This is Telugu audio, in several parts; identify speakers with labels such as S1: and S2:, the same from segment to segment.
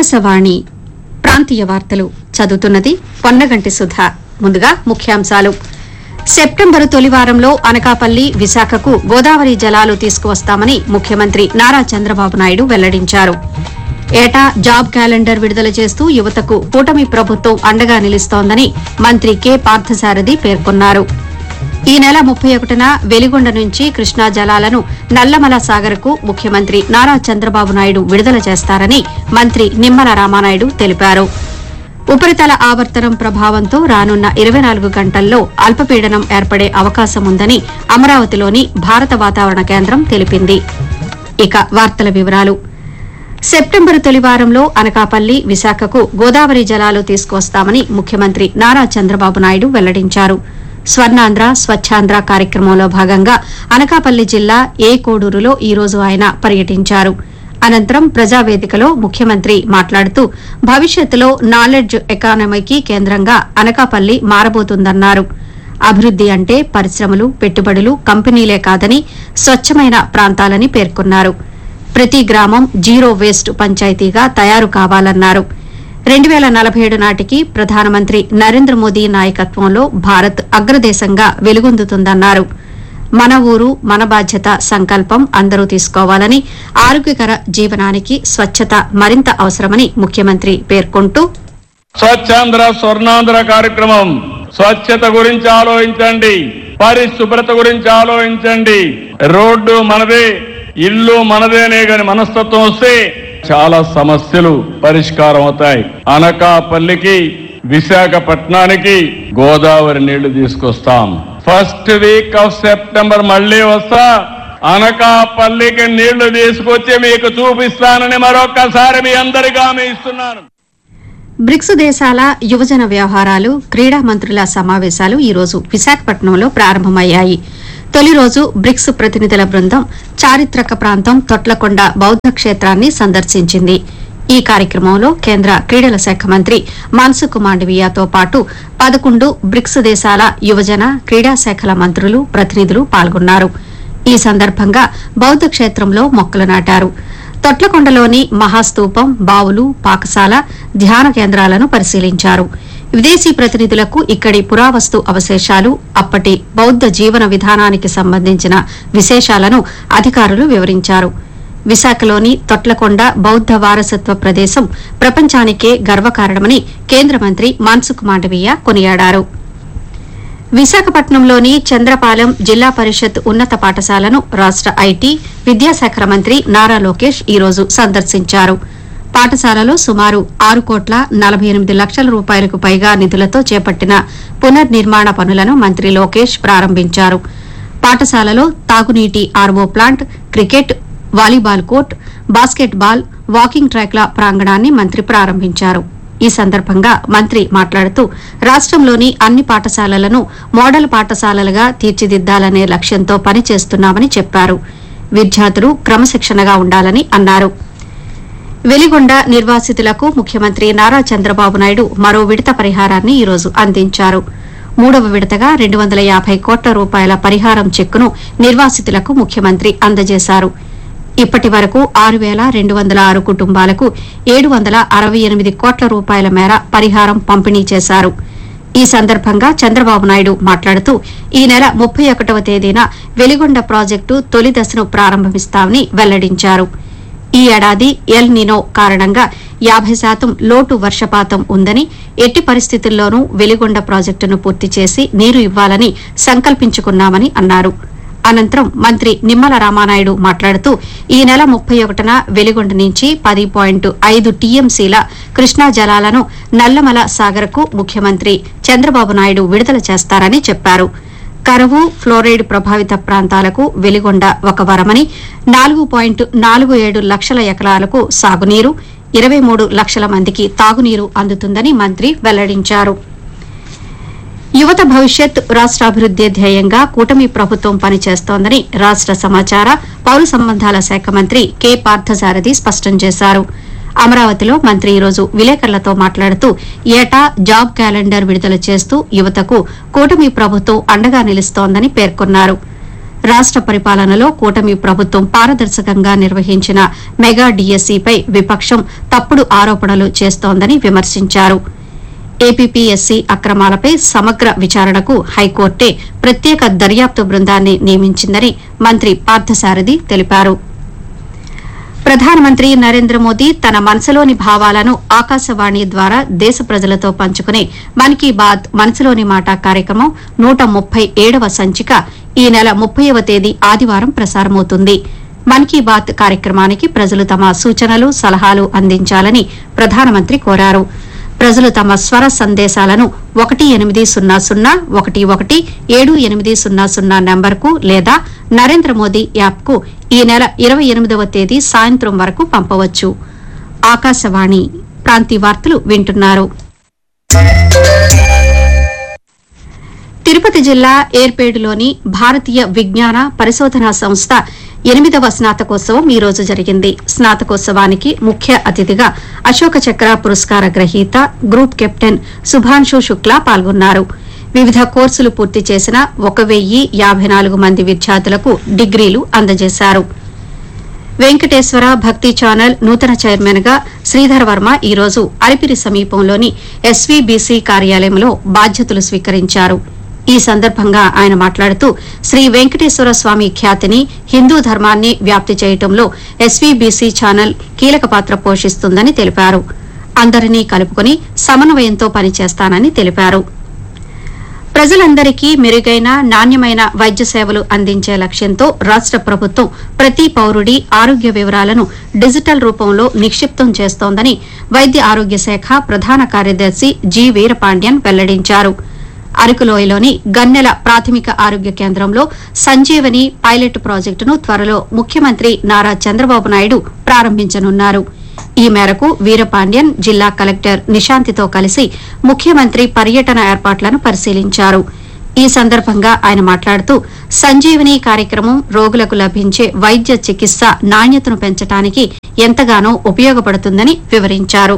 S1: ఆకాశవాణి ప్రాంతీయ వార్తలు చదువుతున్నది పొన్నగంటి సుధ ముందుగా ముఖ్యాంశాలు సెప్టెంబరు తొలి వారంలో అనకాపల్లి విశాఖకు గోదావరి జలాలు తీసుకువస్తామని ముఖ్యమంత్రి నారా చంద్రబాబు నాయుడు వెల్లడించారు ఏటా జాబ్ క్యాలెండర్ విడుదల చేస్తూ యువతకు కూటమి ప్రభుత్వం అండగా నిలుస్తోందని మంత్రి కె పార్థసారథి పేర్కొన్నారు ఈ నెల ముప్పై ఒకటిన వెలిగొండ నుంచి కృష్ణా జలాలను నల్లమల సాగర్కు ముఖ్యమంత్రి నారా చంద్రబాబు నాయుడు విడుదల చేస్తారని మంత్రి నిమ్మల రామానాయుడు తెలిపారు ఉపరితల ఆవర్తనం ప్రభావంతో రానున్న ఇరవై నాలుగు గంటల్లో అల్పపీడనం ఏర్పడే అవకాశం ఉందని అమరావతిలోని భారత వాతావరణ కేంద్రం తెలిపింది ఇక వార్తల వివరాలు సెప్టెంబరు తొలి వారంలో అనకాపల్లి విశాఖకు గోదావరి జలాలు తీసుకువస్తామని ముఖ్యమంత్రి నారా చంద్రబాబు నాయుడు వెల్లడించారు స్వర్ణాంధ్ర స్వచ్ఛాంధ్ర కార్యక్రమంలో భాగంగా అనకాపల్లి జిల్లా ఏ కోడూరులో ఈ రోజు ఆయన పర్యటించారు అనంతరం ప్రజావేదికలో ముఖ్యమంత్రి మాట్లాడుతూ భవిష్యత్తులో నాలెడ్జ్ ఎకానమీకి కేంద్రంగా అనకాపల్లి మారబోతుందన్నారు అభివృద్ది అంటే పరిశ్రమలు పెట్టుబడులు కంపెనీలే కాదని స్వచ్ఛమైన ప్రాంతాలని పేర్కొన్నారు ప్రతి గ్రామం జీరో వేస్ట్ పంచాయతీగా తయారు కావాలన్నారు రెండు వేల నలభై ఏడు నాటికి ప్రధానమంత్రి నరేంద్ర మోదీ నాయకత్వంలో భారత్ అగ్రదేశంగా వెలుగొందుతుందన్నారు మన ఊరు మన బాధ్యత సంకల్పం అందరూ తీసుకోవాలని ఆరోగ్యకర జీవనానికి స్వచ్ఛత మరింత అవసరమని ముఖ్యమంత్రి పేర్కొంటూ
S2: స్వచ్ఛాంధ్ర స్వర్ణాంధ్ర కార్యక్రమం స్వచ్ఛత గురించి ఆలోచించండి పరిశుభ్రత గురించి ఆలోచించండి రోడ్డు మనదే ఇల్లు మనదే అనే గాని మనస్తత్వం వస్తే చాలా సమస్యలు పరిష్కారం అవుతాయి అనకాపల్లికి విశాఖపట్నానికి గోదావరి నీళ్లు తీసుకొస్తాం ఫస్ట్ వీక్ ఆఫ్ సెప్టెంబర్ మళ్ళీ వస్తా అనకాపల్లికి నీళ్లు తీసుకొచ్చి మీకు చూపిస్తానని మరొక్కసారి మీ అందరికీ హామీ ఇస్తున్నాను
S1: బ్రిక్స్ దేశాల యువజన వ్యవహారాలు క్రీడా మంత్రుల సమావేశాలు ఈ రోజు విశాఖపట్నంలో ప్రారంభమయ్యాయి తొలి రోజు బ్రిక్స్ ప్రతినిధుల బృందం చారిత్రక ప్రాంతం తొట్లకొండ బౌద్ధ క్షేత్రాన్ని సందర్శించింది ఈ కార్యక్రమంలో కేంద్ర క్రీడల శాఖ మంత్రి మాన్సుఖ్ మాండవీయతో పాటు పదకొండు బ్రిక్స్ దేశాల యువజన క్రీడా శాఖల మంత్రులు ప్రతినిధులు పాల్గొన్నారు ఈ సందర్భంగా బౌద్ధ క్షేత్రంలో మొక్కలు నాటారు తొట్లకొండలోని మహాస్తూపం బావులు పాకశాల ధ్యాన కేంద్రాలను పరిశీలించారు విదేశీ ప్రతినిధులకు ఇక్కడి పురావస్తు అవశేషాలు అప్పటి బౌద్ధ జీవన విధానానికి సంబంధించిన విశేషాలను అధికారులు వివరించారు విశాఖలోని తొట్లకొండ బౌద్ధ వారసత్వ ప్రదేశం ప్రపంచానికే గర్వకారణమని కేంద్ర మంత్రి మాన్సుఖ్ మాండవీయ కొనియాడారు విశాఖపట్నంలోని చంద్రపాలెం జిల్లా పరిషత్ ఉన్నత పాఠశాలను రాష్ట ఐటీ విద్యాశాఖ మంత్రి నారా లోకేష్ ఈ రోజు సందర్శించారు పాఠశాలలో సుమారు ఆరు కోట్ల నలభై ఎనిమిది లక్షల రూపాయలకు పైగా నిధులతో చేపట్టిన పునర్నిర్మాణ పనులను మంత్రి లోకేష్ ప్రారంభించారు పాఠశాలలో తాగునీటి RO plant cricket volleyball court basketball walking ట్రాక్ల ప్రాంగణాన్ని మంత్రి ప్రారంభించారు ఈ సందర్భంగా మంత్రి మాట్లాడుతూ రాష్టంలోని అన్ని పాఠశాలలను మోడల్ పాఠశాలలుగా తీర్చిదిద్దాలనే లక్ష్యంతో పనిచేస్తున్నామని చెప్పారు విద్యార్థులు క్రమశిక్షణగా ఉండాలని అన్నారు వెలిగొండ నిర్వాసితులకు ముఖ్యమంత్రి నారా చంద్రబాబు నాయుడు మరో విడత పరిహారాన్ని ఈ రోజు అందించారు మూడవ విడతగా రెండు వందల యాభై కోట్ల రూపాయల పరిహారం చెక్కును నిర్వాసితులకు ముఖ్యమంత్రి అందజేశారు ఇప్పటి వరకు ఆరు వేల రెండు వందల ఆరు కుటుంబాలకు ఏడు వందల అరవై ఎనిమిది కోట్ల రూపాయల మేర పరిహారం పంపిణీ చేశారు ఈ సందర్భంగా చంద్రబాబు నాయుడు మాట్లాడుతూ ఈ నెల ముప్పై ఒకటవ తేదీన వెలిగొండ ప్రాజెక్టు తొలి దశను ప్రారంభిస్తామని వెల్లడించారు ఈ ఏడాది ఎల్ నినో కారణంగా యాభై శాతం లోటు వర్షపాతం ఉందని ఎట్టి పరిస్థితుల్లోనూ వెలిగొండ ప్రాజెక్టును పూర్తి చేసి నీరు ఇవ్వాలని సంకల్పించుకున్నామని అన్నారు అనంతరం మంత్రి నిమ్మల రామానాయుడు మాట్లాడుతూ ఈ నెల ముప్పై ఒకటిన వెలిగొండ నుంచి పది పాయింట్ ఐదు టీఎంసీల కృష్ణా జలాలను నల్లమల సాగర్కు ముఖ్యమంత్రి చంద్రబాబు నాయుడు విడుదల చేస్తారని చెప్పారు కరువు ఫ్లోరైడ్ ప్రభావిత ప్రాంతాలకు వెలిగొండ ఒక వరమని నాలుగు పాయింట్ నాలుగు ఏడు లక్షల ఎకరాలకు సాగునీరు ఇరవై మూడు లక్షల మందికి తాగునీరు అందుతుందని మంత్రి వెల్లడించారు యువత భవిష్యత్ రాష్ట్రాభివృద్ది ధ్యేయంగా కూటమి ప్రభుత్వం పనిచేస్తోందని రాష్ట సమాచార పౌర సంబంధాల శాఖ మంత్రి కె పార్థసారథి స్పష్టం చేశారు అమరావతిలో మంత్రి ఈరోజు విలేకరులతో మాట్లాడుతూ ఏటా జాబ్ క్యాలెండర్ విడుదల చేస్తూ యువతకు కూటమి ప్రభుత్వం అండగా నిలుస్తోందని పేర్కొన్నారు రాష్ట పరిపాలనలో కూటమి ప్రభుత్వం పారదర్శకంగా నిర్వహించిన మెగా డీఎస్సీపై విపక్షం తప్పుడు ఆరోపణలు చేస్తోందని విమర్శించారు ఏపీపీఎస్సీ అక్రమాలపై సమగ్ర విచారణకు హైకోర్టే ప్రత్యేక దర్యాప్తు బృందాన్ని నియమించిందని మంత్రి పార్థసారథి తెలిపారు ప్రధానమంత్రి నరేంద్ర మోదీ తన మనసులోని భావాలను ఆకాశవాణి ద్వారా దేశ ప్రజలతో పంచుకునే మన్ కీ బాత్ మనసులోని మాట కార్యక్రమం నూట ముప్పై ఏడవ సంచిక ఈ నెల ముప్పైవ తేదీ ఆదివారం ప్రసారమవుతుంది మన్ కీ బాత్ కార్యక్రమానికి ప్రజలు తమ సూచనలు సలహాలు అందించాలని ప్రధానమంత్రి కోరారు ప్రజలు తమ స్వర సందేశాలను ఒకటి ఎనిమిది సున్నా సున్నా ఒకటి ఒకటి ఏడు ఎనిమిది సున్నా సున్నా నంబర్కు లేదా నరేంద్ర మోదీ యాప్కు ఈ నెల ఇరవై ఎనిమిదవ తేదీ సాయంత్రం వరకు పంపవచ్చు ఆకాశవాణి ప్రాంతీయ వార్తలు వింటున్నారు తిరుపతి జిల్లా ఏర్పేడులోని భారతీయ విజ్ఞాన పరిశోధనా సంస్థ ఎనిమిదవ స్నాతకోత్సవం ఈ రోజు జరిగింది స్నాతకోత్సవానికి ముఖ్య అతిథిగా అశోక చక్ర పురస్కార గ్రహీత గ్రూప్ కెప్టెన్ సుభాన్షు శుక్లా పాల్గొన్నారు వివిధ కోర్సులు పూర్తి చేసిన ఒక వెయ్యి యాభై నాలుగు మంది విద్యార్థులకు డిగ్రీలు అందజేశారు వెంకటేశ్వర భక్తి ఛానల్ నూతన చైర్మన్ గా శ్రీధర్ వర్మ ఈ రోజు అరిపిరి సమీపంలోని ఎస్వీబీసీ కార్యాలయంలో బాధ్యతలు స్వీకరించారు ఈ సందర్భంగా ఆయన మాట్లాడుతూ శ్రీ వెంకటేశ్వర స్వామి ఖ్యాతిని హిందూ ధర్మాన్ని వ్యాప్తి చేయటంలో ఎస్వీబీసీ ఛానల్ కీలక పాత్ర పోషిస్తుందని తెలిపారు అందరినీ కలుపుకుని సమన్వయంతో పనిచేస్తానని తెలిపారు ప్రజలందరికీ మెరుగైన నాణ్యమైన వైద్య సేవలు అందించే లక్ష్యంతో రాష్ట ప్రభుత్వం ప్రతి పౌరుడి ఆరోగ్య వివరాలను డిజిటల్ రూపంలో నిక్షిప్తం చేస్తోందని వైద్య ఆరోగ్య శాఖ ప్రధాన కార్యదర్శి జి వీరపాండ్యన్ వెల్లడించారు అరకులోయలోని గన్నెల ప్రాథమిక ఆరోగ్య కేంద్రంలో సంజీవని పైలట్ ప్రాజెక్టును త్వరలో ముఖ్యమంత్రి నారా చంద్రబాబు నాయుడు ప్రారంభించనున్నారు ఈ మేరకు వీరపాండ్యన్ జిల్లా కలెక్టర్ నిశాంతితో కలిసి ముఖ్యమంత్రి పర్యటన ఏర్పాట్లను పరిశీలించారు ఈ సందర్భంగా ఆయన మాట్లాడుతూ సంజీవని కార్యక్రమం రోగులకు లభించే వైద్య చికిత్స నాణ్యతను పెంచడానికి ఎంతగానో ఉపయోగపడుతుందని వివరించారు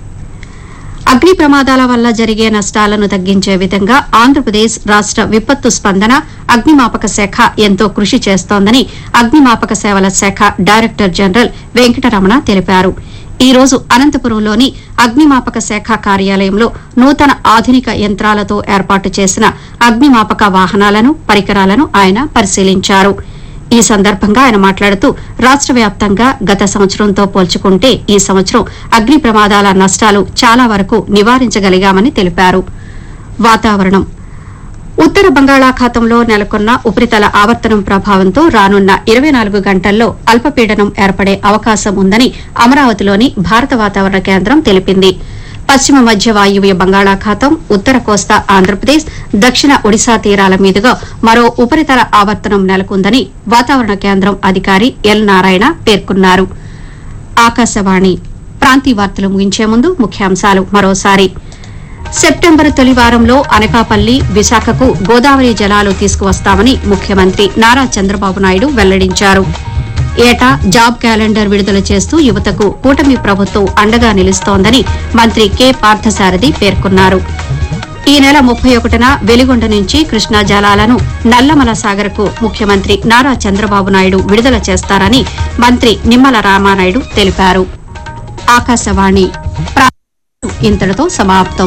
S1: అగ్ని ప్రమాదాల వల్ల జరిగే నష్టాలను తగ్గించే విధంగా ఆంధ్రప్రదేశ్ రాష్ట విపత్తు స్పందన అగ్నిమాపక శాఖ ఎంతో కృషి చేస్తోందని అగ్నిమాపక సేవల శాఖ డైరెక్టర్ జనరల్ వెంకటరమణ తెలిపారు ఈ రోజు అనంతపురంలోని అగ్నిమాపక శాఖ కార్యాలయంలో నూతన ఆధునిక యంత్రాలతో ఏర్పాటు చేసిన అగ్నిమాపక వాహనాలను పరికరాలను ఆయన పరిశీలించారు ఈ సందర్భంగా ఆయన మాట్లాడుతూ రాష్ట వ్యాప్తంగా గత సంవత్సరంతో పోల్చుకుంటే ఈ సంవత్సరం అగ్ని ప్రమాదాల నష్టాలు చాలా వరకు నివారించగలిగామని తెలిపారు వాతావరణం ఉత్తర బంగాళాఖాతంలో నెలకొన్న ఉపరితల ఆవర్తనం ప్రభావంతో రానున్న ఇరవై నాలుగు గంటల్లో అల్పపీడనం ఏర్పడే అవకాశం ఉందని అమరావతిలోని భారత వాతావరణ కేంద్రం తెలిపింది పశ్చిమ మధ్య వాయువ్య బంగాళాఖాతం ఉత్తర కోస్తా ఆంధ్రప్రదేశ్ దక్షిణ ఒడిశా తీరాల మీదుగా మరో ఉపరితల ఆవర్తనం నెలకొందని వాతావరణ కేంద్రం అధికారి ఎల్ నారాయణ పేర్కొన్నారు ఆకాశవాణి ప్రాంతీయ వార్తలు ముగించే ముందు ముఖ్యాంశాలు మరోసారి సెప్టెంబర్ తొలి వారంలో అనకాపల్లి విశాఖకు గోదావరి జలాలు తీసుకువస్తామని ముఖ్యమంత్రి నారా చంద్రబాబు నాయుడు వెల్లడించారు ఏటా జాబ్ క్యాలెండర్ విడుదల చేస్తూ యువతకు కూటమి ప్రభుత్వం అండగా నిలుస్తోందని మంత్రి కె పార్థసారథి పేర్కొన్నారు ఈ నెల ముప్పై ఒకటిన వెలిగొండ నుంచి కృష్ణా జలాలను నల్లమల సాగర్కు ముఖ్యమంత్రి నారా చంద్రబాబు నాయుడు విడుదల చేస్తారని మంత్రి నిమ్మల రామానాయుడు తెలిపారు ఆకాశవాణి ప్రా- ఇంతటితో సమాప్తం